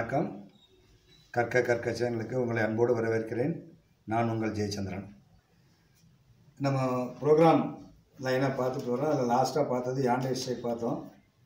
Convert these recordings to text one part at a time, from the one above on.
வணக்கம் கற்க கற்க சேனலுக்கு உங்களை அன்போடு வரவேற்கிறேன் நான் உங்கள் ஜெயச்சந்திரன் நம்ம ப்ரோக்ராம் லைனாக பார்த்துட்டு வரோம் அதில் லாஸ்ட்டாக பார்த்தது யாண்டை ஹிஸ்டரி பார்த்தோம்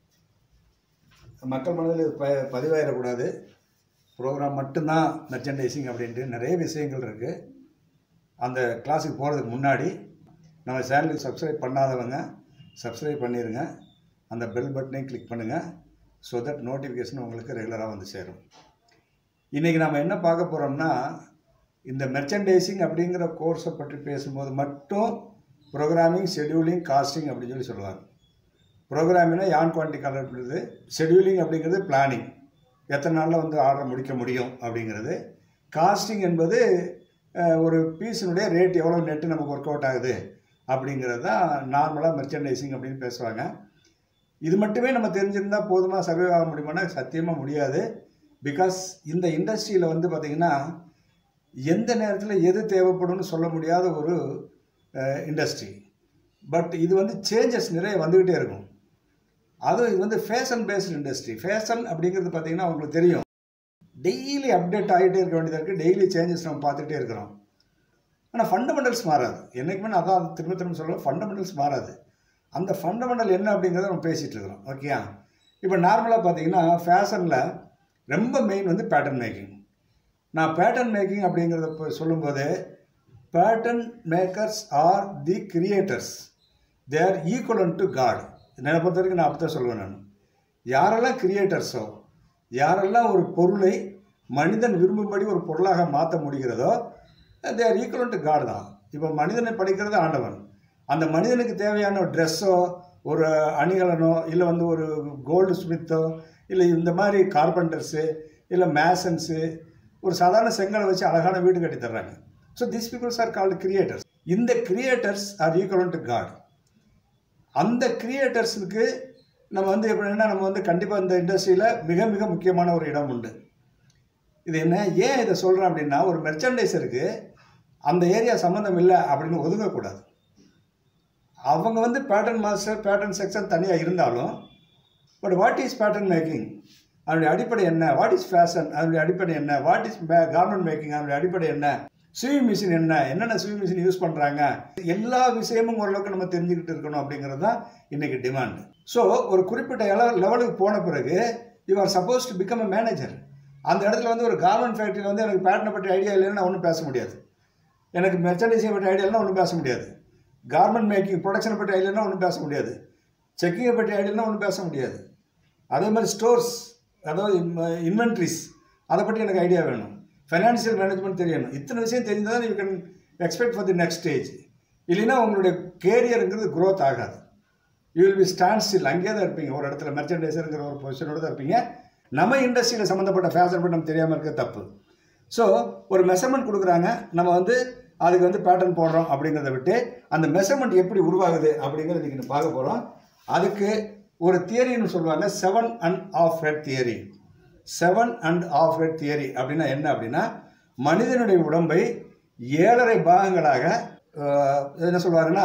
மக்கள் மனதில் இது ப பதிவாயிடக்கூடாது ப்ரோக்ராம் மட்டும்தான் மெர்ச்சன்டைசிங் அப்படின்ட்டு நிறைய விஷயங்கள் இருக்குது அந்த கிளாஸுக்கு போகிறதுக்கு முன்னாடி நம்ம சேனலுக்கு சப்ஸ்கிரைப் பண்ணாதவங்க சப்ஸ்கிரைப் பண்ணிடுங்க அந்த பெல் பட்டனையும் கிளிக் பண்ணுங்கள் ஸோ தட் நோட்டிஃபிகேஷன் உங்களுக்கு ரெகுலராக வந்து சேரும் இன்றைக்கி நம்ம என்ன பார்க்க போகிறோம்னா இந்த மெர்ச்சன்டைசிங் அப்படிங்கிற கோர்ஸை பற்றி பேசும்போது மட்டும் ப்ரோக்ராமிங் ஷெடியூலிங் காஸ்டிங் அப்படின்னு சொல்லி சொல்லுவாங்க ப்ரோக்ராமிங்னா யான் குவான்டி கலர்றது ஷெடியூலிங் அப்படிங்கிறது பிளானிங் எத்தனை நாளில் வந்து ஆர்டர் முடிக்க முடியும் அப்படிங்கிறது காஸ்டிங் என்பது அஹ், ஒரு பீஸினுடைய ரேட் எவ்வளோ நெட்டு நமக்கு ஒர்க் அவுட் ஆகுது அப்படிங்கிறது தான் நார்மலாக மெர்ச்சன்டைசிங் அப்படின்னு பேசுவாங்க இது மட்டுமே நம்ம தெரிஞ்சிருந்தால் போதுமாக சர்வே ஆக முடியுமானா சத்தியமாக முடியாது பிகாஸ் இந்த இண்டஸ்ட்ரியில் வந்து பார்த்திங்கன்னா எந்த நேரத்தில் எது தேவைப்படும்னு சொல்ல முடியாத ஒரு இண்டஸ்ட்ரி பட் இது வந்து சேஞ்சஸ் நிறைய வந்துக்கிட்டே இருக்கும் அதுவும் இது வந்து ஃபேஷன் பேஸ்டு இண்டஸ்ட்ரி ஃபேஷன் அப்படிங்கிறது பார்த்திங்கன்னா உங்களுக்கு தெரியும் டெய்லி அப்டேட் ஆகிட்டே இருக்க வேண்டியதாக இருக்குது டெய்லி சேஞ்சஸ் நம்ம பார்த்துக்கிட்டே இருக்கிறோம் ஆனால் ஃபண்டமெண்டல்ஸ் மாறாது என்றைக்குமே நான் அதான் திரும்ப திரும்ப சொல்லுவேன் ஃபண்டமெண்டல்ஸ் மாறாது அந்த ஃபண்டமெண்டல் என்ன அப்படிங்கிறத நம்ம பேசிகிட்டு இருக்கிறோம் ஓகேயா இப்போ நார்மலாக பார்த்தீங்கன்னா ஃபேஷனில் ரொம்ப மெயின் வந்து பேட்டர்ன் மேக்கிங் நான் பேட்டர்ன் மேக்கிங் அப்படிங்கிறத இப்போ சொல்லும்போது pattern makers are the creators they are equivalent to God என்னை பொறுத்த வரைக்கும் நான் அப்படி தான் சொல்லுவேன் நான் யாரெல்லாம் கிரியேட்டர்ஸோ யாரெல்லாம் ஒரு பொருளை மனிதன் விரும்பும்படி ஒரு பொருளாக மாற்ற முடிகிறதோ they are equivalent to God தான் இப்போ மனிதனை படிக்கிறது ஆண்டவன் அந்த மனிதனுக்கு தேவையான ஒரு ட்ரெஸ்ஸோ ஒரு அணிகலனோ இல்லை வந்து ஒரு கோல்டு ஸ்மித்தோ இல்லை இந்த மாதிரி கார்பெண்டர்ஸு இல்லை மேசன்ஸு ஒரு சாதாரண செங்கலை வச்சு அழகான வீடு கட்டி தர்றாங்க so this peoples are called creators இந்த creators are equivalent to God அந்த கிரியேட்டர்ஸுக்கு நம்ம வந்து எப்படின்னா நம்ம வந்து கண்டிப்பாக இந்த இண்டஸ்ட்ரியில் மிக மிக முக்கியமான ஒரு இடம் உண்டு இது என்ன ஏன் இதை சொல்கிறேன் அப்படின்னா ஒரு மெர்ச்சன்டைசருக்கு அந்த ஏரியா சம்மந்தம் இல்லை அப்படின்னு ஒதுங்கக்கூடாது அவங்க வந்து பேட்டர்ன் மாஸ்டர் பேட்டர்ன் செக்ஷன் தனியாக இருந்தாலும் but what is pattern making அதனுடைய அடிப்படை என்ன வாட் இஸ் ஃபேஷன் அதனுடைய அடிப்படை என்ன வாட் இஸ் கார்மெண்ட் மேக்கிங் அதனுடைய அடிப்படை என்ன ஸ்விமிங் மிஷின் என்ன என்னென்ன ஸ்விமிங் மிஷின் யூஸ் பண்ணுறாங்க எல்லா விஷயமும் ஓரளவுக்கு நம்ம தெரிஞ்சுக்கிட்டு இருக்கணும் அப்படிங்கிறது தான் இன்றைக்கி டிமாண்ட் ஸோ ஒரு குறிப்பிட்ட லெவலுக்கு போன பிறகு you are suppose to become a manager அந்த இடத்துல வந்து ஒரு கார்மெண்ட் ஃபேக்ட்ரியில் வந்து எனக்கு பேட்டனை பற்றி ஐடியா இல்லைன்னு நான் ஒன்றும் பேச முடியாது எனக்கு மெர்ச்சன்டைசிங் பற்றி ஐடியா இல்லைன்னா ஒன்றும் பேச முடியாது கார்மெண்ட் மேக்கிங் ப்ரொடக்ஷனை பற்றி ஐடியானா ஒன்றும் பேச முடியாது செக்கிங்கை பற்றி ஐடியானா ஒன்றும் பேச முடியாது அதே மாதிரி ஸ்டோர்ஸ் அதாவது இன்வென்ட்ரிஸ் அதை பற்றி எனக்கு ஐடியா வேணும் ஃபைனான்சியல் மேனேஜ்மெண்ட் தெரியணும் இத்தனை விஷயம் தெரிந்தால் தான் you can expect for the next stage இல்லைன்னா உங்களுடைய கேரியருங்கிறது growth ஆகாது you will be stand still அங்கேயே தான் இருப்பீங்க ஒரு இடத்துல மெர்ச்சன்டைசருங்கிற ஒரு பொசிஷனோட தான் இருப்பீங்க நம்ம இண்டஸ்ட்ரியில் சம்மந்தப்பட்ட ஃபேஷன் பற்றி நம்ம தெரியாமல் இருக்க தப்பு ஸோ ஒரு மெஷர்மெண்ட் கொடுக்குறாங்க நம்ம வந்து அதுக்கு வந்து பேட்டர்ன் போடுறோம் அப்படிங்கிறத விட்டு அந்த மெஷர்மெண்ட் எப்படி உருவாகுது அப்படிங்கிறத இன்றைக்கி நம்ம பார்க்க போகிறோம் அதுக்கு ஒரு தியரின்னு சொல்லுவாங்க seven and half head theory seven and half head theory அப்படின்னா என்ன அப்படின்னா மனிதனுடைய உடம்பை ஏழரை பாகங்களாக அஹ், என்ன சொல்லுவாங்கன்னா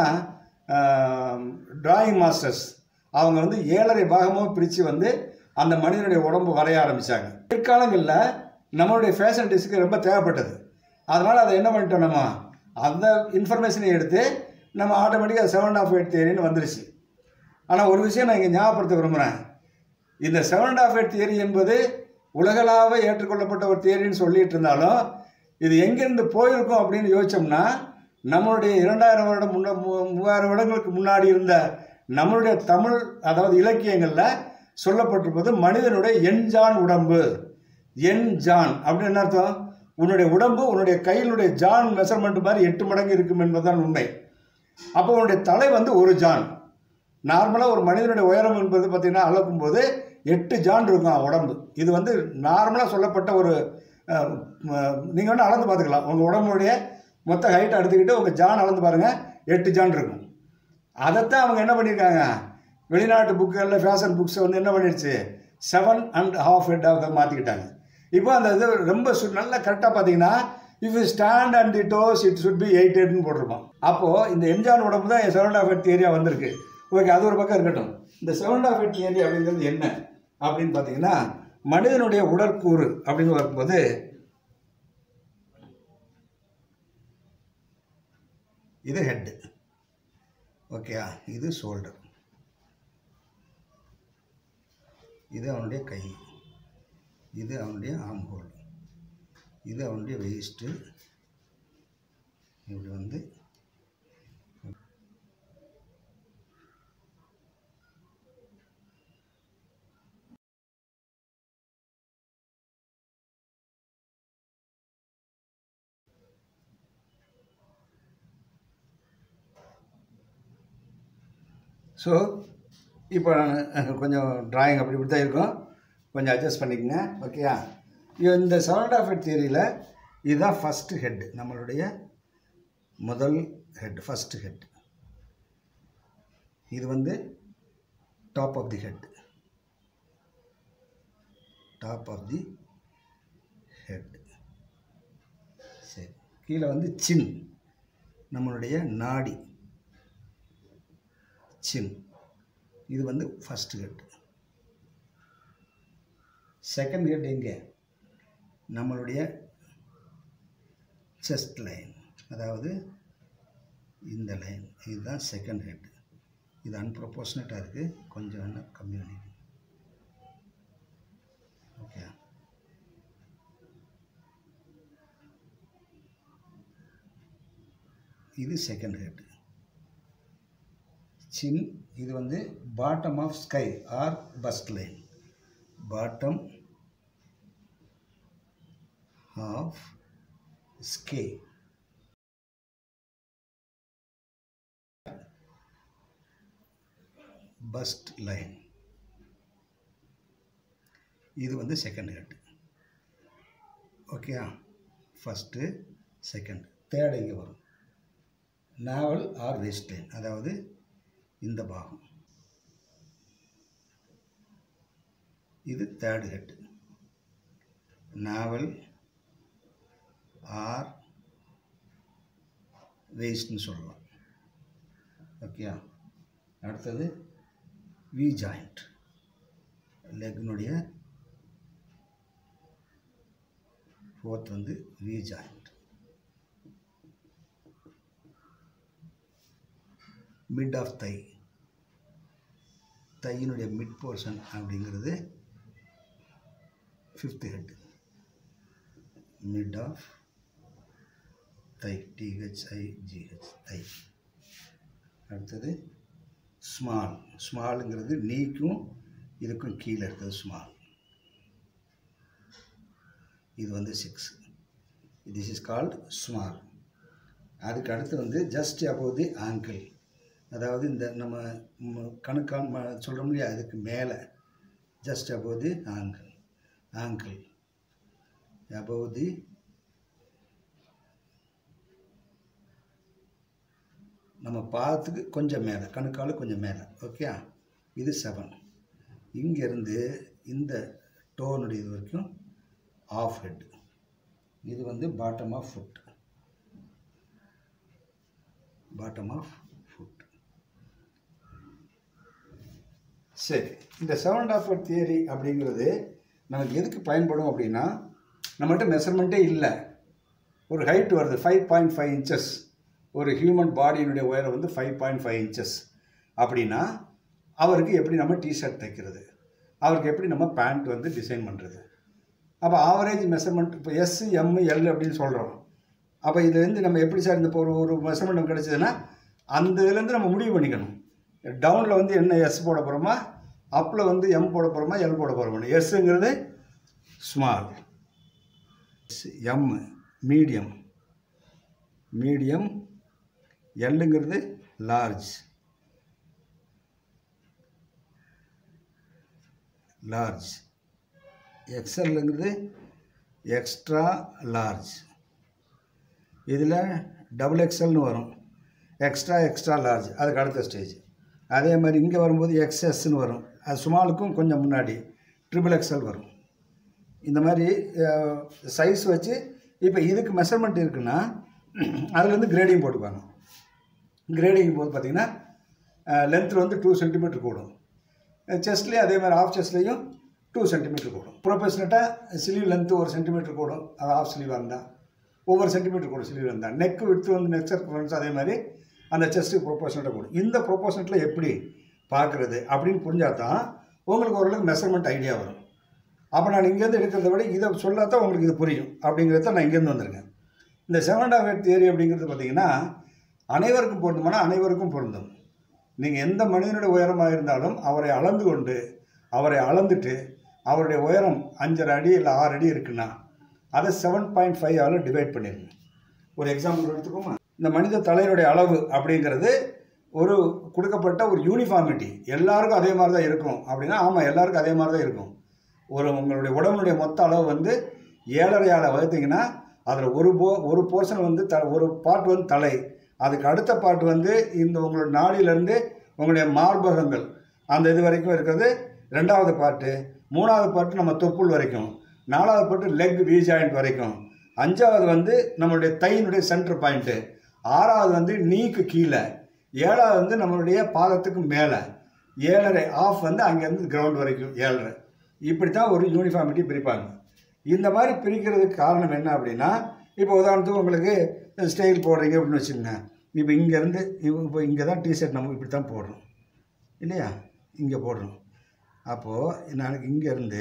டிராயிங் மாஸ்டர்ஸ் அவங்க வந்து ஏழரை பாகமாக பிரித்து வந்து அந்த மனிதனுடைய உடம்பு வரைய ஆரம்பித்தாங்க பிற்காலங்களில் நம்மளுடைய ஃபேஷன் டிஸ்க்கு ரொம்ப தேவைப்பட்டது அதனால் அதை என்ன பண்ணிட்டோம் நம்ம அந்த இன்ஃபர்மேஷனை எடுத்து நம்ம ஆட்டோமேட்டிக்காக செவன் ஆஃப் எயிட் தியரின்னு வந்துருச்சு ஆனால் ஒரு விஷயம் நான் இங்கே ஞாபகப்படுத்த விரும்புகிறேன் இந்த seven and half eight theory என்பது உலகளாவ ஏற்றுக்கொள்ளப்பட்ட ஒரு தியரின்னு சொல்லிட்டு இருந்தாலும் இது எங்கேருந்து போயிருக்கோம் அப்படின்னு யோசிச்சோம்னா நம்மளுடைய இரண்டாயிரம் வருடம் முன்ன மூ- மூவாயிரம் வருடங்களுக்கு முன்னாடி இருந்த நம்மளுடைய தமிழ் அதாவது இலக்கியங்களில் சொல்லப்பட்டிருப்பது மனிதனுடைய எண்ஜான் உடம்பு எண் ஜான் அப்படின்னு என்ன அர்த்தம் உன்னுடைய உடம்பு உன்னுடைய கையினுடைய ஜான் மெஷர்மெண்ட் மாதிரி எட்டு மடங்கு இருக்கும் என்பதுதான் உண்மை அப்போ உன்னுடைய தலை வந்து ஒரு ஜான் நார்மலாக ஒரு மனிதனுடைய உயரம் என்பது பார்த்தீங்கன்னா அளக்கும்போது எட்டு ஜான் இருக்கும் அவன் உடம்பு இது வந்து நார்மலாக சொல்லப்பட்ட ஒரு நீங்கள் வேணால் அளந்து பார்த்துக்கலாம் உங்கள் உடம்புடைய மொத்த ஹைட்டை எடுத்துக்கிட்டு உங்கள் ஜான் அளந்து பாருங்கள் எட்டு ஜான் இருக்கும் அதைத்தான் அவங்க என்ன பண்ணியிருக்காங்க வெளிநாட்டு புக்குகளில் ஃபேஷன் புக்ஸ் வந்து என்ன பண்ணிடுச்சு செவன் அண்ட் ஹாஃப் ஹெட் ஆஃப் மாற்றிக்கிட்டாங்க இப்போ அந்த இது ரொம்ப சு நல்லா கரெக்டாக பார்த்தீங்கன்னா if you stand and the dose it should be eight ஹெட்னு போட்டிருப்பான் அப்போது இந்த எம்ஜான் உடம்பு தான் செவன் ஆஃப் ஹெட் ஏரியா வந்திருக்கு ஓகே அது ஒரு பக்கம் இருக்கட்டும் இந்த செவன் ஆஃப் ஹெட் ஏரியா அப்படிங்கிறது என்ன அப்படின்னு பார்த்தீங்கன்னா மனிதனுடைய உடற்கூறு அப்படின்னு வரும்போது இது ஹெட்டு ஓகேயா இது ஷோல்டர் இது அவனுடைய கை இது அவனுடைய ஆம் ஹோல் இது அவனுடைய வெயிஸ்ட்டு இப்படி வந்து ஸோ இப்போ நான் கொஞ்சம் டிராயிங் அப்படி இப்படி தான் இருக்கும் கொஞ்சம் அட்ஜஸ்ட் பண்ணிக்கங்க ஓகேயா இந்த செவன் ஆஃப் ஹெட் தியரியில் இதுதான் ஃபஸ்ட்டு ஹெட் நம்மளுடைய முதல் ஹெட் ஃபஸ்ட்டு ஹெட் இது வந்து top of the head top of the head சரி கீழே வந்து சின் நம்மளுடைய நாடி சின் இது வந்து ஃபஸ்ட் ஹெட் செகண்ட் ஹெட் எங்கே நம்மளுடைய செஸ்ட் லைன் அதாவது இந்த லைன் இதுதான் செகண்ட் ஹெட் இது அன்ப்ரொபோர்ஷனேட்டாக இருக்குது கொஞ்சம் வேணால் கம்மி பண்ணிக்கணும் ஓகே இது செகண்ட் ஹெட் சின் இது வந்து bottom of sky or bust line bottom of sky bust line இது வந்து செகண்ட் ஹெட் ஓகேயா ஃபஸ்ட்டு செகண்ட் தேர்ட் இங்கே வரும் நாவல் ஆர் வேஸ்ட் லைன் அதாவது இந்த பாகம் இது தேர்ட் ஹெட் நாவல் ஆர் வேஸ்ட்னு சொல்லலாம் ஓகேயா அடுத்தது வி ஜாயிண்ட் லெக்னுடைய ஃபோர்த் வந்து V joint mid of thigh தையினுடைய மிட் போர்ஷன் அப்படிங்கிறது fifth head mid of thigh T H I G H thigh அடுத்தது ஸ்மால் ஸ்மாலுங்கிறது நீக்கும் இதுக்கும் கீழே இருக்கிறது ஸ்மால் இது வந்து six this is called small அதுக்கு அடுத்து வந்து ஜஸ்ட் above தி ஆங்கிள் அதாவது இந்த நம்ம ம- கணுக்கால் ம சொல்கிறோம் இல்லையா அதுக்கு மேலே just above the ankle ankle above the நம்ம பாதத்துக்கு கொஞ்சம் மேலே கணுக்கால் கொஞ்சம் மேலே ஓகே இது செவன் இங்கேருந்து இந்த டோனுடைய இது வரைக்கும் ஆஃப் ஹெட் இது வந்து bottom of foot bottom of foot சரி இந்த செவன் ஆஃப் தியரி அப்படிங்கிறது நமக்கு எதுக்கு பயன்படும் அப்படின்னா நம்மகிட்ட மெஷர்மெண்ட்டே இல்லை ஒரு ஹைட் வருது ஃபைவ் பாயிண்ட் ஃபைவ் இன்ச்சஸ் ஒரு ஹியூமன் பாடியினுடைய உயரம் வந்து ஃபைவ் பாயிண்ட் ஃபைவ் இன்ச்சஸ் அப்படின்னா அவருக்கு எப்படி நம்ம டிஷர்ட் தைக்கிறது அவருக்கு எப்படி நம்ம பேண்ட் வந்து டிசைன் பண்ணுறது அப்போ ஆவரேஜ் மெஷர்மெண்ட் இப்போ எஸ் எம் எல் அப்படின்னு சொல்கிறோம் அப்போ இதுலேருந்து நம்ம எப்படி சார் இந்த இப்போ ஒரு ஒரு மெஷர்மெண்ட் நமக்கு கிடச்சதுன்னா அந்த இதுலேருந்து நம்ம முடிவு பண்ணிக்கணும் டவுனில் வந்து என்ன எஸ் போட போகிறோமா அப்பில் வந்து எம் போட போகிறோமா எல் போட போகிறோமா எஸ்ஸுங்கிறது ஸ்மால் எம் மீடியம் மீடியம் எல்லுங்கிறது லார்ஜ் லார்ஜ் எக்ஸ்எல்லுங்கிறது எக்ஸ்ட்ரா லார்ஜ் இதில் டபுள் எக்ஸ்எல்னு வரும் எக்ஸ்ட்ரா எக்ஸ்ட்ரா லார்ஜ் அதுக்கு அடுத்த ஸ்டேஜ் அதே மாதிரி இங்கே வரும்போது எக்ஸ்எஸ்ன்னு வரும் அது ஸ்மாலுக்கும் கொஞ்சம் முன்னாடி ட்ரிபிள் எக்ஸ்எல் வரும் இந்த மாதிரி சைஸ் வச்சு இப்போ இதுக்கு மெஷர்மெண்ட் இருக்குன்னா அதுலேருந்து கிரேடிங் போட்டுப்பாங்க கிரேடிங் போது பார்த்தீங்கன்னா லென்த்தில் வந்து டூ சென்டிமீட்டர் கூடும் செஸ்ட்லேயும் அதே மாதிரி ஆஃப் செஸ்ட்லேயும் டூ சென்டிமீட்டர் கூடும் ப்ரொபோஷனட்டாக ஸ்லீவ் லென்த்து ஒரு சென்டிமீட்டர் கூடும் அது ஆஃப் ஸ்லீவாக இருந்தால் ஒவ்வொரு சென்டிமீட்டர் கூடும் ஸ்லீவ் இருந்தால் நெக் விட்டு வந்து நெக் சர்க்கன்ஸ் அதே மாதிரி அந்த செஸ்ட்டுக்கு ப்ரொபோஷனட்டாக கூடும் இந்த ப்ரொபோஷனட்டில் எப்படி பார்க்குறது அப்படின்னு புரிஞ்சால் தான் உங்களுக்கு ஓரளவுக்கு மெஷர்மெண்ட் ஐடியா வரும் அப்போ நான் இங்கேருந்து எடுக்கிறத விட இதை சொல்லாதான் உங்களுக்கு இது புரியும் அப்படிங்கிறத நான் இங்கேருந்து வந்திருக்கேன் இந்த செவன் ஆஃப் ஹெட் தியரி அப்படிங்கிறது பார்த்தீங்கன்னா அனைவருக்கும் பொருந்துமானா அனைவருக்கும் பொருந்தும் நீங்கள் எந்த மனிதனுடைய உயரமாக இருந்தாலும் அவரை அளந்து கொண்டு அவரை அளந்துட்டு அவருடைய உயரம் அஞ்சரை அடி இல்லை ஆறு அடி இருக்குன்னா அதை செவன் பாயிண்ட் ஃபைவ் ஆல் டிவைட் பண்ணிடுங்க ஒரு எக்ஸாம்பிள் எடுத்துக்கோமா இந்த மனித தலையினுடைய அளவு அப்படிங்கிறது ஒரு கொடுக்கப்பட்ட ஒரு யூனிஃபார்மிட்டி எல்லாருக்கும் அதே மாதிரி தான் இருக்கும் அப்படின்னா ஆமாம் எல்லாருக்கும் அதே மாதிரி தான் இருக்கும் ஒரு உங்களுடைய உடம்புடைய மொத்த அளவு வந்து ஏழரையால் வகுத்தீங்கன்னா அதில் ஒரு போ ஒரு போர்ஷன் வந்து த ஒரு பார்ட் வந்து தலை அதுக்கு அடுத்த பார்ட் வந்து இந்த உங்களோட நாடியிலேருந்து உங்களுடைய மார்பகங்கள் அந்த இது வரைக்கும் இருக்கிறது ரெண்டாவது பார்ட்டு மூணாவது பார்ட்டு நம்ம தொப்புள் வரைக்கும் நாலாவது பார்ட்டு லெக் வி ஜாயிண்ட் வரைக்கும் அஞ்சாவது வந்து நம்மளுடைய தையினுடைய சென்டர் பாயிண்ட்டு ஆறாவது வந்து நீக்கு கீழே ஏழாவது வந்து நம்மளுடைய பாதத்துக்கு மேலே ஏழரை ஆஃப் வந்து அங்கேருந்து கிரவுண்ட் வரைக்கும் ஏழரை இப்படி தான் ஒரு யூனிஃபார்மிட்டி பிரிப்பாங்க இந்த மாதிரி பிரிக்கிறதுக்கு காரணம் என்ன அப்படின்னா இப்போ உதாரணத்துக்கு உங்களுக்கு ஸ்டைல் போடுறீங்க அப்படின்னு வச்சுக்கோங்க இப்போ இங்கேருந்து இப்போ இங்கே தான் டிஷர்ட் நம்ம இப்படி தான் போடுறோம் இல்லையா இங்கே போடுறோம் அப்போது நான் இங்கேருந்து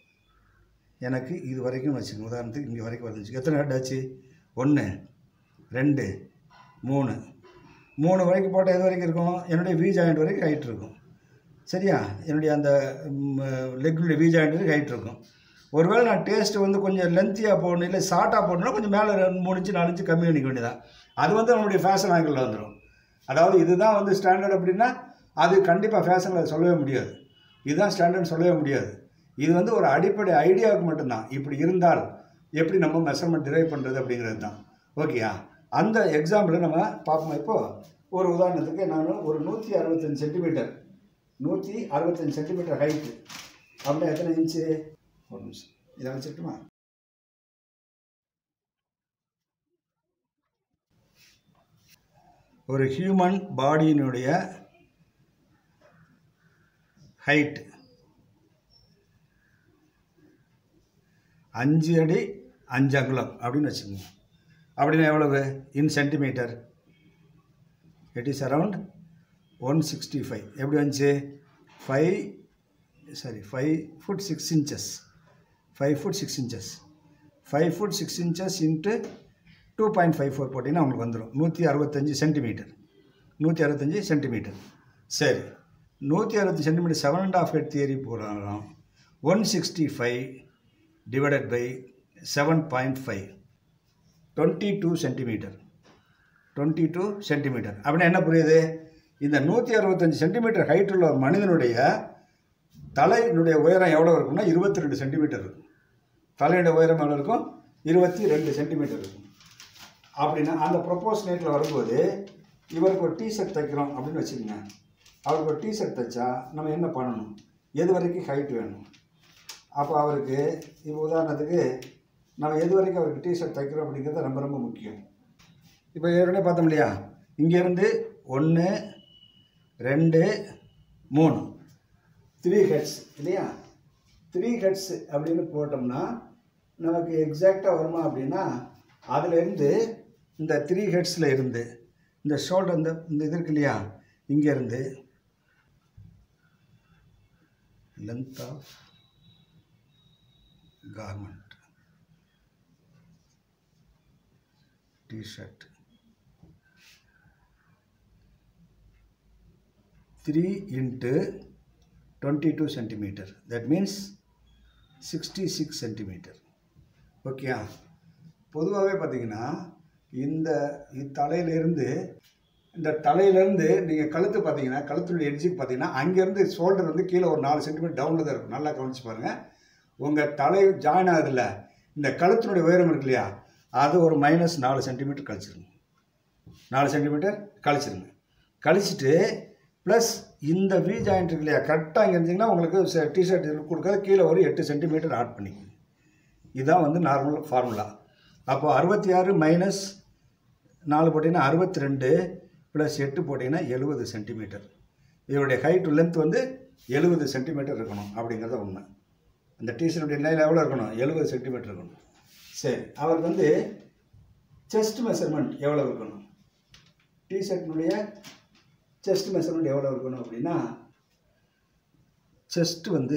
எனக்கு இது வரைக்கும் வச்சுக்கோங்க உதாரணத்துக்கு இங்கே வரைக்கும் வந்துச்சு எத்தனை ஹெட் ஆச்சு ஒன்று ரெண்டு மூணு மூணு வரைக்கும் போட்டால் எது வரைக்கும் இருக்கும் என்னுடைய வி ஜாயிண்ட் வரைக்கும் ஹைட் இருக்கும் சரியா என்னுடைய அந்த லெக்குடைய வி ஜாயிண்ட் வரைக்கும் ஹைட் இருக்கும் ஒருவேளை நான் டேஸ்ட் வந்து கொஞ்சம் லென்த்தியாக போடணும் இல்லை ஷார்ட்டாக போடணும்னா கொஞ்சம் மேலே ரெண்டு மூணு இன்ச்சு நாலு இன்ச்சு கம்மி பண்ணிக்க வேண்டியதான் அது வந்து நம்மளுடைய ஃபேஷன் ஆங்கிளில் வந்துடும் அதாவது இதுதான் வந்து ஸ்டாண்டர்ட் அப்படின்னா அது கண்டிப்பாக ஃபேஷனில் சொல்லவே முடியாது இதுதான் ஸ்டாண்டர்ட் சொல்லவே முடியாது இது வந்து ஒரு அடிப்படை ஐடியாவுக்கு மட்டும்தான் இப்படி இருந்தால் எப்படி நம்ம மெஷர்மெண்ட் டிரைவ் பண்ணுறது அப்படிங்கிறது தான் ஓகேயா அந்த எக்ஸாம்பிளை நம்ம பார்ப்போம் இப்போது ஒரு உதாரணத்துக்கு நான் ஒரு நூற்றி அறுபத்தஞ்சு சென்டிமீட்டர் நூற்றி அறுபத்தஞ்சு சென்டிமீட்டர் ஹைட்டு அப்படின்னா எத்தனை இன்ச்சு ஒரு நிமிஷம் இதை வச்சுட்டுமா ஒரு ஹியூமன் பாடியினுடைய ஹைட் அஞ்சு அடி அஞ்சு அங்குலம் அப்படின்னு வச்சுக்கோங்க அப்படின்னா எவ்வளவு in centimetre it is around one sixty five எப்படி வந்துச்சு five sorry five foot six inches five foot six inches five foot six inches into two point five four போட்டிங்கன்னா உங்களுக்கு வந்துடும் நூற்றி அறுபத்தஞ்சி சென்டிமீட்டர் நூற்றி அறுபத்தஞ்சி சென்டிமீட்டர் சரி நூற்றி அறுபத்தி centimetre seven and half head theory போகிறாலும் one sixty five divided by seven point five twenty two centimetre twenty two centimetre அப்படின்னா என்ன புரியுது இந்த நூற்றி அறுபத்தஞ்சு சென்டிமீட்டர் ஹைட் உள்ள ஒரு மனிதனுடைய தலையினுடைய உயரம் எவ்வளோ இருக்கும்னா இருபத்தி ரெண்டு சென்டிமீட்டர் இருக்கும் தலையினுடைய உயரம் எவ்வளோ இருக்கும் இருபத்தி ரெண்டு சென்டிமீட்டர் இருக்கும் அப்படின்னா அந்த ப்ரொப்போஷனேட்டில் வரும்போது இவருக்கு ஒரு டிஷர்ட் தைக்கிறோம் அப்படின்னு வச்சுக்கோங்க அவருக்கு ஒரு டிஷர்ட் தைச்சா நம்ம என்ன பண்ணணும் எது வரைக்கும் ஹைட் வேணும் அப்போ அவருக்கு இப்போ உதாரணத்துக்கு நம்ம எது வரைக்கும் அவருக்கு டிஷர்ட் தைக்கிறோம் அப்படிங்கிறது ரொம்ப ரொம்ப முக்கியம் இப்போ ஏற்கனவே பார்த்தோம் இல்லையா இங்கேருந்து ஒன்று ரெண்டு மூணு த்ரீ ஹெட்ஸ் இல்லையா த்ரீ ஹெட்ஸ் அப்படின்னு போட்டோம்னா நமக்கு எக்ஸாக்டாக வருமா அப்படின்னா அதுலேருந்து இந்த த்ரீ ஹெட்ஸில் இருந்து இந்த ஷோல்டர் இந்த இந்த இது இருக்கு இல்லையா இங்கேருந்து length of garment t-shirt 3 into 22 centimeter that means 66 centimeter ஓகேயா பொதுவாகவே பார்த்தீங்கன்னா இந்த தலையிலேருந்து இந்த தலையிலேருந்து நீங்கள் கழுத்து பார்த்தீங்கன்னா கழுத்துடைய எட்ஜுக்கு பார்த்தீங்கன்னா அங்கேருந்து ஷோல்டர் வந்து கீழே ஒரு நாலு சென்டிமீட்டர் டவுனில் தான் இருக்கும் நல்லா கவனிச்சு பாருங்கள் உங்கள் தலை ஜாயின் ஆகுதுல்ல இந்த கழுத்தினுடைய உயரம் இருக்கு இல்லையா அது ஒரு மைனஸ் நாலு சென்டிமீட்டர் கழிச்சிருங்க நாலு சென்டிமீட்டர் கழிச்சிருங்க கழிச்சிட்டு ப்ளஸ் இந்த வி ஜாயிண்ட் இருக்கு இல்லையா கரெக்டாக இங்கே இருந்தீங்கன்னா உங்களுக்கு டிஷர்ட் கொடுக்காத கீழே ஒரு எட்டு சென்டிமீட்டர் ஆட் பண்ணிக்கோங்க இதுதான் வந்து நார்மல் ஃபார்முலா அப்போது அறுபத்தி ஆறு மைனஸ் நாலு போட்டிங்கன்னா அறுபத்தி ரெண்டு ப்ளஸ் எட்டு போட்டிங்கன்னா எழுபது சென்டிமீட்டர் இதனுடைய ஹைட் லென்த் வந்து எழுபது சென்டிமீட்டர் இருக்கணும் அப்படிங்கிறத உண்மை இந்த டிஷர்ட்டுடைய நிலையில் எவ்வளோ இருக்கணும் எழுபது சென்டிமீட்டர் இருக்கணும் சரி அவருக்கு வந்து செஸ்ட் மெஷர்மெண்ட் எவ்வளோ இருக்கணும் டிஷர்ட்டினுடைய செஸ்ட் மெஷர்மெண்ட் எவ்வளோ இருக்கணும் அப்படின்னா செஸ்ட் வந்து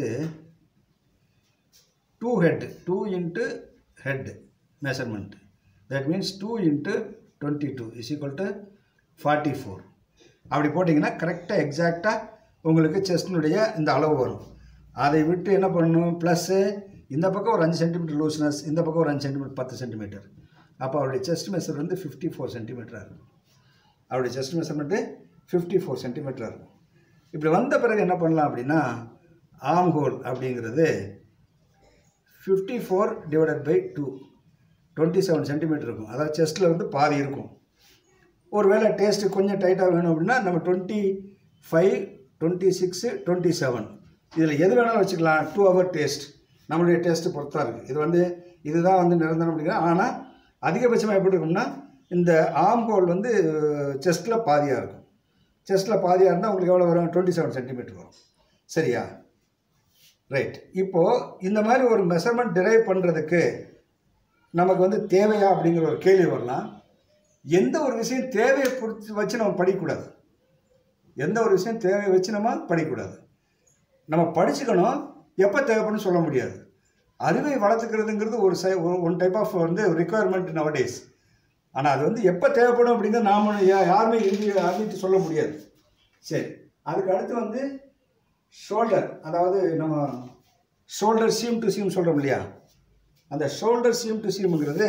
two head two into head measurement that means two into twenty two is equal to forty four அப்படி போட்டிங்கன்னா கரெக்டாக எக்ஸாக்டாக உங்களுக்கு செஸ்டினுடைய இந்த அளவு வரும் அதை விட்டு என்ன பண்ணணும் ப்ளஸ்ஸு இந்த பக்கம் ஒரு அஞ்சு சென்டிமீட்டர் லூஸ்னஸ் இந்த பக்கம் ஒரு அஞ்சு சென்டிமீட்டர் பத்து சென்டிமீட்டர் அப்போ அவருடைய செஸ்ட் மெஷர் வந்து ஃபிஃப்டி ஃபோர் சென்டிமீட்டராக இருக்கும் அவருடைய செஸ்ட் மெஷர்மெண்ட்டு ஃபிஃப்டி ஃபோர் சென்டிமீட்டராக இருக்கும் இப்படி வந்த பிறகு என்ன பண்ணலாம் அப்படின்னா ஆம் ஹோல் அப்படிங்கிறது fifty four divided by two twenty seven centimetre இருக்கும் அதாவது செஸ்ட்டில் வந்து பாதி இருக்கும் ஒருவேளை டேஸ்ட்டு கொஞ்சம் டைட்டாக வேணும் அப்படின்னா நம்ம twenty five twenty six twenty seven இதில் எது வேணாலும் வச்சுக்கலாம் டூ ஹவர் டேஸ்ட் நம்மளுடைய டேஸ்ட்டு பொறுத்தா இருக்குது இது வந்து இதுதான் வந்து நிரந்தரம் அப்படிங்கிற ஆனால் அதிகபட்சமாக எப்படி இருக்கும்னா இந்த ஆம் ஹோல் வந்து செஸ்ட்டில் பாதியாக இருக்கும் செஸ்ட்டில் பாதியாக இருந்தால் உங்களுக்கு எவ்வளோ வரும் டுவெண்ட்டி செவன் சென்டிமீட்டர் வரும் சரியா ரைட் இப்போது இந்த மாதிரி ஒரு மெஷர்மெண்ட் டிரைவ் பண்ணுறதுக்கு நமக்கு வந்து தேவையா அப்படிங்கிற ஒரு கேள்வி வரலாம் எந்த ஒரு விஷயம் தேவையை பொறுத்து வச்சு நம்ம படிக்கக்கூடாது எந்த ஒரு விஷயம் தேவையை வச்சு நம்ம படிக்கக்கூடாது நம்ம படிச்சுக்கணும் எப்போ தேவைப்படுன்னு சொல்ல முடியாது அறிவை வளர்த்துக்கிறதுங்கிறது ஒரு சை ஒன் டைப் ஆஃப் வந்து ரிக்குவயர்மெண்ட் நவடேஸ் ஆனால் அது வந்து எப்போ தேவைப்படும் அப்படிங்கிறது நாம் யா- யாருமே இறுதி அறிவித்து சொல்ல முடியாது சரி அதுக்கு அடுத்து வந்து ஷோல்டர் அதாவது நம்ம ஷோல்டர் சீம் டு சீம் சொல்கிறோம் இல்லையா அந்த ஷோல்டர் சீம் டு சீம்ங்கிறது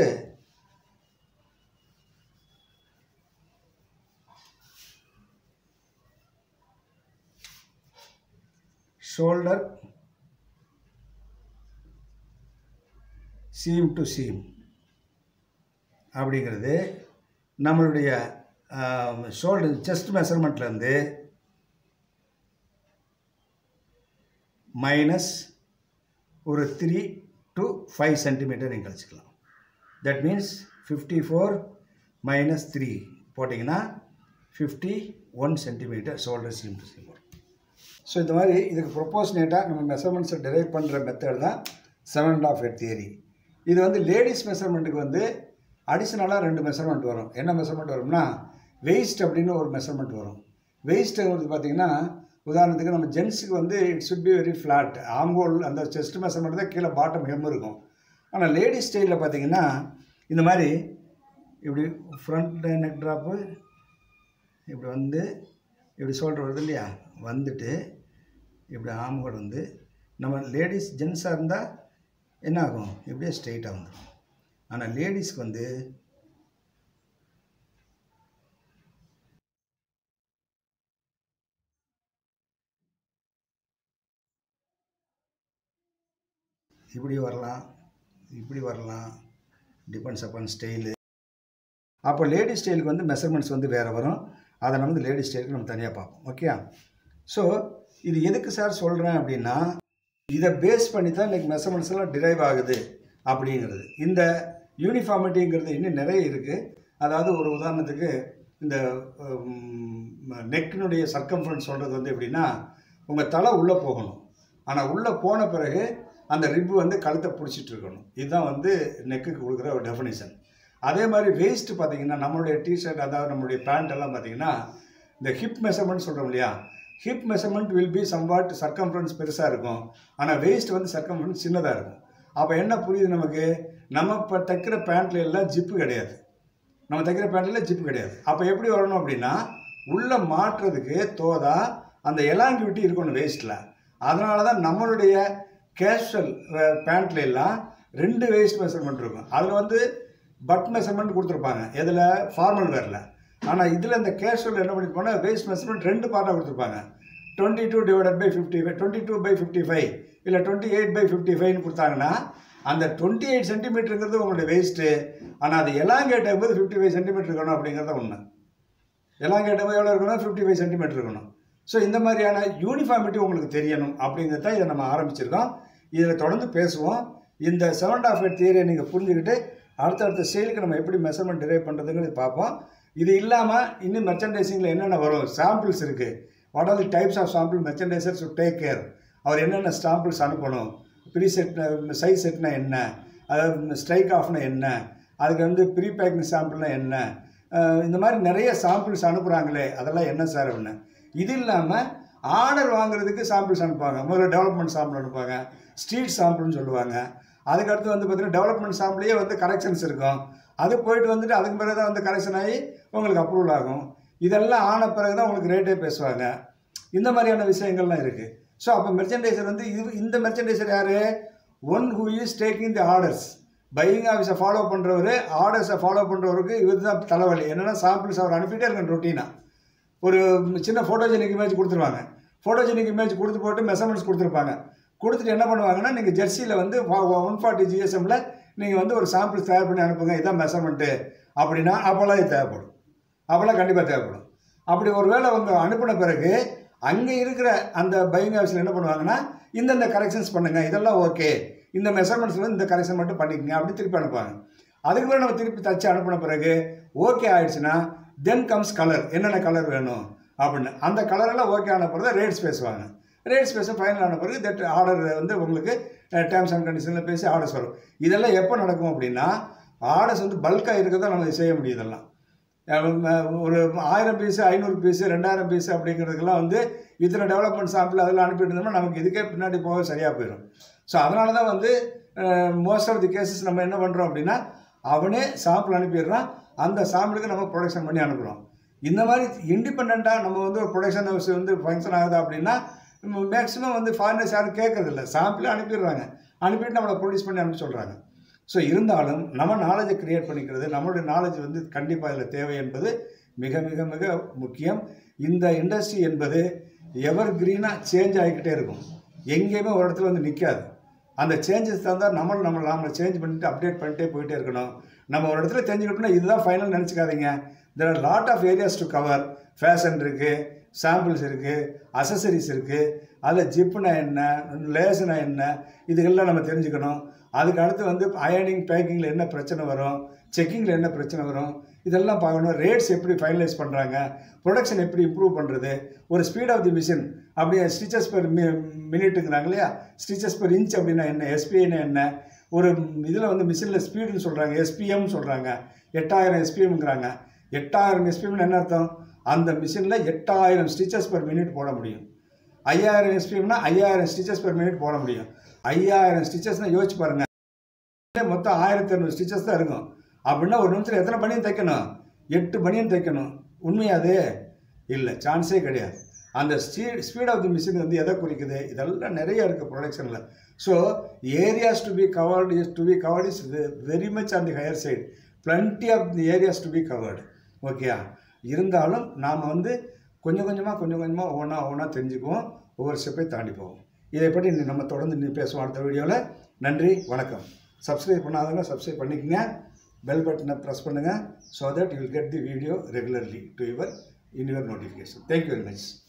ஷோல்டர் சீம் டு சீம் அப்படிங்கிறது நம்மளுடைய ஷோல்டர் செஸ்ட் மெஷர்மெண்ட்லேருந்து மைனஸ் ஒரு த்ரீ டு ஃபைவ் சென்டிமீட்டர் நீங்கள் கழிச்சிக்கலாம் that means fifty four minus three போட்டிங்கன்னா fifty one centimetre shoulder seam to seam வரும் ஸோ இந்த மாதிரி இதுக்கு ப்ரொப்போஷனேட்டாக நம்ம மெஷர்மெண்ட்ஸை டெரைவ் பண்ணுற மெத்தட் தான் seven and half head theory இது வந்து லேடிஸ் மெஷர்மெண்ட்டுக்கு வந்து அடிஷ்னலாக ரெண்டு மெஷர்மெண்ட் வரும் என்ன மெஷர்மெண்ட் வரும்னா வெயிஸ்ட் அப்படின்னு ஒரு மெஷர்மெண்ட் வரும் வெயிஸ்ட்டுங்கிறது பார்த்தீங்கன்னா உதாரணத்துக்கு நம்ம ஜென்ஸுக்கு வந்து it should be very flat ஆம்போல் அந்த செஸ்ட் மெஷர்மெண்ட் தான் கீழே பாட்டம் ஹெம் இருக்கும் ஆனால் லேடிஸ் ஸ்டைலில் பார்த்தீங்கன்னா இந்த மாதிரி இப்படி ஃப்ரண்ட் நெக் ட்ராப்பு இப்படி வந்து இப்படி ஷோல்டர் வருது இல்லையா வந்துட்டு இப்படி ஆம்கோல் வந்து நம்ம லேடிஸ் ஜென்ஸாக இருந்தால் என்ன ஆகும் இப்படியே ஸ்ட்ரெயிட்டாக வந்துடும் ஆனால் லேடிஸ்க்கு வந்து இப்படி வரலாம் இப்படி வரலாம் டிபெண்ட்ஸ் அப்பான் ஸ்டைலு அப்போ லேடி ஸ்டைலுக்கு வந்து மெஷர்மெண்ட்ஸ் வந்து வேறு வரும் அதை நம்ம வந்து லேடி ஸ்டைலுக்கு நம்ம தனியாக பார்ப்போம் ஓகே ஸோ இது எதுக்கு சார் சொல்கிறேன் அப்படின்னா இதை பேஸ் பண்ணி தான் இன்றைக்கி மெஷர்மெண்ட்ஸ் எல்லாம் டிரைவ் ஆகுது அப்படிங்கிறது இந்த யூனிஃபார்மிட்டிங்கிறது இன்னும் நிறைய இருக்குது அதாவது ஒரு உதாரணத்துக்கு இந்த நெக்கினுடைய சர்க்கம்ஃபரன்ஸ் சொல்கிறது வந்து எப்படின்னா உங்கள் தலை உள்ளே போகணும் ஆனால் உள்ளே போன பிறகு அந்த ரிப்பு வந்து கழுத்தை பிடிச்சிட்டு இருக்கணும் இதுதான் வந்து நெக்குக்கு கொடுக்குற ஒரு டெஃபினிஷன் அதே மாதிரி வேஸ்ட் பார்த்தீங்கன்னா நம்மளுடைய டிஷர்ட் அதாவது நம்மளுடைய பேண்ட் எல்லாம் பார்த்தீங்கன்னா இந்த ஹிப் மெஷர்மெண்ட் சொல்கிறோம் இல்லையா hip measurement will be somewhat circumference பெருசாக இருக்கும் ஆனால் வேஸ்ட் வந்து சர்க்கம்ஃபரன்ஸ் சின்னதாக இருக்கும் அப்போ என்ன புரியுது நமக்கு நம்ம இப்போ தைக்கிற பேண்ட்ல எல்லாம் ஜிப்பு கிடையாது நம்ம தைக்கிற பேண்ட்ல ஜிப்பு கிடையாது அப்போ எப்படி வரணும் அப்படின்னா உள்ளே மாட்டுறதுக்கு தோதா அந்த எலாங்கிவிட்டி இருக்கணும் வேஸ்ட்டில் அதனால தான் நம்மளுடைய கேஷுவல் பேண்ட்ல எல்லாம் ரெண்டு வேஸ்ட் மெஷர்மெண்ட் இருக்கும் அதில் வந்து பட் மெஷர்மெண்ட் கொடுத்துருப்பாங்க எதில் ஃபார்மல் வேரில் ஆனால் இதில் இந்த கேஷுவல் என்ன பண்ணிருப்பாங்க வேஸ்ட் மெஷர்மெண்ட் ரெண்டு பார்ட்டாக கொடுத்துருப்பாங்க twenty two divided by fifty five twenty two by fifty five இல்லை டுவெண்ட்டி எயிட் பை ஃபிஃப்டி ஃபைவ்னு கொடுத்தாங்கன்னா அந்த டுவெண்ட்டி எயிட் சென்டிமீட்டருங்கிறது உங்களுடைய வேஸ்ட்டு ஆனால் அது எலாங்கேட் ஆகும்போது ஃபிஃப்டி ஃபைவ் சென்டிமீட்டர் இருக்கணும் அப்படிங்கிறத உண்மை எலாங்கேட் ஆகும்போது எவ்வளோ இருக்கணும் ஃபிஃப்டி ஃபைவ் சென்டிமீட்டர் இருக்கணும் ஸோ இந்த மாதிரியான யூனிஃபார்மிட்டி உங்களுக்கு தெரியணும் அப்படிங்கிறது தான் இதை நம்ம ஆரம்பிச்சிருக்கோம் இதில் தொடர்ந்து பேசுவோம் இந்த செவன் ஆஃப் எட் தியரியை நீங்கள் புரிஞ்சுக்கிட்டு அடுத்தடுத்த செயலுக்கு நம்ம எப்படி மெஷர்மெண்ட் டிரைவ் பண்ணுறதுங்கிறது பார்ப்போம் இது இல்லாமல் இன்னும் மெர்ச்சன்டைசிங்கில் என்னென்ன வரும் சாம்பிள்ஸ் இருக்குது what are the types of sample merchandiser to take care அவர் என்னென்ன சாம்பிள்ஸ் அனுப்பணும் ப்ரீ செட் சைஸ் செட்னா என்ன அதாவது ஸ்ட்ரைக் ஆஃப்னா என்ன அதுக்கு வந்து ப்ரீ பேக்கிங் சாம்பிள்னா என்ன அஹ் இந்த மாதிரி நிறைய சாம்பிள்ஸ் அனுப்புகிறாங்களே அதெல்லாம் என்ன சார் அப்படின்னு இது இல்லாமல் ஆர்டர் வாங்குறதுக்கு சாம்பிள்ஸ் அனுப்புவாங்க முதல்ல டெவலப்மெண்ட் சாம்பிள் அனுப்புவாங்க ஸ்ட்ரீட் சாம்பிள்னு சொல்லுவாங்க அதுக்கடுத்து வந்து பார்த்தீங்கன்னா டெவலப்மெண்ட் சாம்பிளையே வந்து கரெக்ஷன்ஸ் இருக்கும் அது போயிட்டு வந்துட்டு அதுக்கு பிறகு தான் வந்து கரெக்ஷன் ஆகி உங்களுக்கு அப்ரூவல் ஆகும் இதெல்லாம் ஆன பிறகு தான் உங்களுக்கு ரேட்டே பேசுவாங்க இந்த மாதிரியான விஷயங்கள்லாம் இருக்குது ஸோ அப்போ மெர்ச்சன்டைசர் வந்து இது இந்த மெர்ச்சன்டைசர் யார் one who is taking the orders buying ஆஃபீஸை ஃபாலோ பண்ணுறவர் ஆர்டர்ஸை ஃபாலோ பண்ணுறவருக்கு இவர் தான் தலைவலி என்னென்னா சாம்பிள்ஸ் அவர் அனுப்பிட்டே இருக்கணும் ரொட்டீனாக ஒரு சின்ன ஃபோட்டோஜெனிக் இமேஜ் கொடுத்துருவாங்க ஃபோட்டோஜெனிக் இமேஜ் கொடுத்து போட்டு மெஷர்மெண்ட்ஸ் கொடுத்துருப்பாங்க கொடுத்துட்டு என்ன பண்ணுவாங்கன்னா நீங்கள் ஜெர்சியில் வந்து ஒன் ஃபார்ட்டி ஜிஎஸ்எம்மில் நீங்கள் வந்து ஒரு சாம்பிள்ஸ் தயார் பண்ணி அனுப்புங்க இதான் மெஷர்மெண்ட்டு அப்படின்னா அப்போல்லாம் இது தேவைப்படும் அப்போல்லாம் கண்டிப்பாக தேவைப்படும் அப்படி ஒரு வேளை அவங்க அனுப்பின பிறகு அங்கே இருக்கிற அந்த பையிங் ஆஃபீஸில் என்ன பண்ணுவாங்கன்னா இந்தந்த கரெக்ஷன்ஸ் பண்ணுங்கள் இதெல்லாம் ஓகே இந்த மெஷர்மெண்ட்ஸில் இந்த கரெக்ஷன் மட்டும் பண்ணிக்கங்க அப்படி திருப்பி அனுப்புவாங்க அதுக்கு பிறகு நம்ம திருப்பி தச்சு அனுப்பின பிறகு ஓகே ஆயிடுச்சுன்னா தென் கம்ஸ் கலர் என்னென்ன கலர் வேணும் அப்படின்னு அந்த கலரெல்லாம் ஓகே ஆன பிறகு ரேட்ஸ் பேசுவாங்க ரேட்ஸ் பேச ஃபைனல் ஆன பிறகு தட் ஆர்டர் வந்து உங்களுக்கு டேர்ம்ஸ் அண்ட் கண்டிஷனில் பேசி ஆர்டர்ஸ் வரும் இதெல்லாம் எப்போ நடக்கும் அப்படின்னா ஆர்டர்ஸ் வந்து பல்காக இருக்கிறத நம்ம செய்ய முடியும் இதெல்லாம் அஹ் ஒரு ஆயிரம் பீஸு ஐநூறு பீஸு ரெண்டாயிரம் பீஸு அப்படிங்கிறதுக்கெல்லாம் வந்து இத்தனை டெவலப்மெண்ட் சாம்பிள் அதெல்லாம் அனுப்பிட்டு இருந்தோம்னா நமக்கு இதுக்கே பின்னாடி போக சரியாக போயிடும் ஸோ அதனால தான் வந்து மோஸ்ட் ஆஃப் தி கேசஸ் நம்ம என்ன பண்ணுறோம் அப்படின்னா அவனே சாம்பிள் அனுப்பிடுறான் அந்த சாம்பிளுக்கு நம்ம ப்ரொடக்ஷன் பண்ணி அனுப்புகிறோம் இந்த மாதிரி இண்டிபெண்ட்டாக நம்ம வந்து ஒரு ப்ரொடக்ஷன் ஹவுஸ் வந்து ஃபங்க்ஷன் ஆகுதா அப்படின்னா மேக்ஸிமம் வந்து ஃபாரினர்ஸ் யாரும் கேட்கறதில்ல சாம்பிளே அனுப்பிடுறாங்க அனுப்பிட்டு நம்மளை ப்ரொடியூஸ் பண்ணி அனுப்பி சொல்கிறாங்க ஸோ இருந்தாலும் நம்ம நாலேஜை க்ரியேட் பண்ணிக்கிறது நம்மளுடைய நாலேஜ் வந்து கண்டிப்பாக இதில் தேவை என்பது மிக மிக மிக முக்கியம் இந்த இண்டஸ்ட்ரி என்பது எவர் க்ரீனாக சேஞ்ச் ஆகிக்கிட்டே இருக்கும் எங்கேயுமே ஒரு இடத்துல வந்து நிற்காது அந்த சேஞ்சஸ் தந்தால் நம்ம நம்ம நாம சேஞ்ச் பண்ணிட்டு அப்டேட் பண்ணிட்டே போயிட்டே இருக்கணும் நம்ம ஒரு இடத்துல தெரிஞ்சுக்கிட்டோம்னா இதுதான் ஃபைனல் நினச்சிக்காதீங்க there are lot of areas to cover fashion இருக்குது சாம்பிள்ஸ் இருக்குது அசசரிஸ் இருக்குது அதில் ஜிப்புனா என்ன லேஸ்னா என்ன இதுகெல்லாம் நம்ம தெரிஞ்சுக்கணும் அதுக்கு அடுத்து வந்து அயனிங் பேக்கிங்கில் என்ன பிரச்சனை வரும் செக்கிங்கில் என்ன பிரச்சனை வரும் இதெல்லாம் பார்க்கணும் ரேட்ஸ் எப்படி ஃபைனலைஸ் பண்ணுறாங்க ப்ரொடக்ஷன் எப்படி இம்ப்ரூவ் பண்ணுறது ஒரு ஸ்பீட் ஆஃப் தி மிஷின் அப்படியே ஸ்டிச்சஸ் பெர் மி மினிட்டுங்கிறாங்க இல்லையா ஸ்டிச்சஸ் பெர் இன்ச் அப்படின்னா என்ன எஸ்பிஐனா என்ன ஒரு இதில் வந்து மிஷினில் ஸ்பீடுன்னு சொல்கிறாங்க எஸ்பிஎம் சொல்கிறாங்க எட்டாயிரம் எஸ்பிஎம்ங்கிறாங்க எட்டாயிரம் எஸ்பிஎம்னு என்ன அர்த்தம் அந்த மிஷினில் எட்டாயிரம் ஸ்டிச்சஸ் பெர் மினிட் போட முடியும் ஐயாயிரம் எஸ்பிஎம்னா ஐயாயிரம் ஸ்டிச்சஸ் பெர் மினிட் போட முடியும் ஐயாயிரம் ஸ்டிச்சஸ்னால் யோசிச்சு பாருங்க மொத்தம் ஆயிரத்தி இரநூறு ஸ்டிச்சஸ் தான் இருக்கும் அப்படின்னா ஒரு நிமிஷத்தில் எத்தனை பனியன் தைக்கணும் எட்டு பனியன் தைக்கணும் உண்மையாது இல்லை சான்ஸே கிடையாது அந்த speed speed of the machine வந்து எதை குறிக்குது இதெல்லாம் நிறைய இருக்குது ப்ரொடக்ஷனில் so areas to be covered is to be covered is very much on the higher side plenty of the areas to be covered ஓகேயா இருந்தாலும் நாம் வந்து கொஞ்சம் கொஞ்சமாக கொஞ்சம் கொஞ்சமாக ஒவ்வொன்றா ஒவ்வொன்றா தெரிஞ்சுக்குவோம் ஒவ்வொரு ஸ்டெப்பை தாண்டி போவோம் இதை பற்றி இன்னி நம்ம தொடர்ந்து இன்னி பேசுவோம் அடுத்த வீடியோவில் நன்றி வணக்கம் சப்ஸ்கிரைப் பண்ணாதவங்க சப்ஸ்கிரைப் பண்ணிக்கங்க பெல் பட்டனை ப்ரெஸ் பண்ணுங்கள் so that you will get the video regularly to your in your notification thank you very much